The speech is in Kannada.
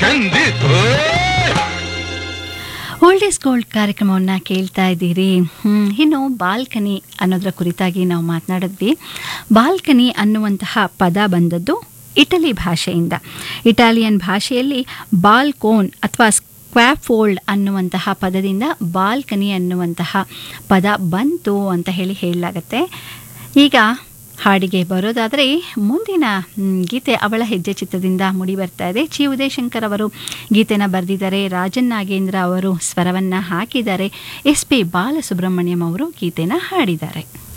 ಖಂಡಿತ ಓಲ್ಡ್ ಈಸ್ ಗೋಲ್ಡ್ ಕಾರ್ಯಕ್ರಮವನ್ನು ಕೇಳ್ತಾ ಇದ್ದೀರಿ ಹ್ಮ್, ಇನ್ನು ಬಾಲ್ಕನಿ ಅನ್ನೋದರ ಕುರಿತಾಗಿ ನಾವು ಮಾತನಾಡಿದ್ವಿ ಬಾಲ್ಕನಿ ಅನ್ನುವಂತಹ ಪದ ಬಂದದ್ದು ಇಟಲಿ ಭಾಷೆಯಿಂದ ಇಟಾಲಿಯನ್ ಭಾಷೆಯಲ್ಲಿ ಬಾಲ್ಕೋನ್ ಅಥವಾ ಸ್ಕ್ವಾಫೋಲ್ಡ್ ಅನ್ನುವಂತಹ ಪದದಿಂದ ಬಾಲ್ಕನಿ ಅನ್ನುವಂತಹ ಪದ ಬಂತು ಅಂತ ಹೇಳಿ ಹೇಳಲಾಗತ್ತೆ ಈಗ ಹಾಡಿಗೆ ಬರೋದಾದರೆ ಮುಂದಿನ ಮ್, ಗೀತೆ ಅವಳ ಹೆಜ್ಜೆ ಚಿತ್ರದಿಂದ ಮೂಡಿ ಬರ್ತಾ ಇದೆ ಚಿ ಉದಯಶಂಕರ್ ಅವರು ಗೀತೆನ ಬರೆದಿದ್ದಾರೆ ರಾಜನ್ ನಾಗೇಂದ್ರ ಅವರು ಸ್ವರವನ್ನು ಹಾಕಿದ್ದಾರೆ ಎಸ್ ಪಿ ಬಾಲಸುಬ್ರಹ್ಮಣ್ಯಂ ಅವರು ಗೀತೆನ ಹಾಡಿದ್ದಾರೆ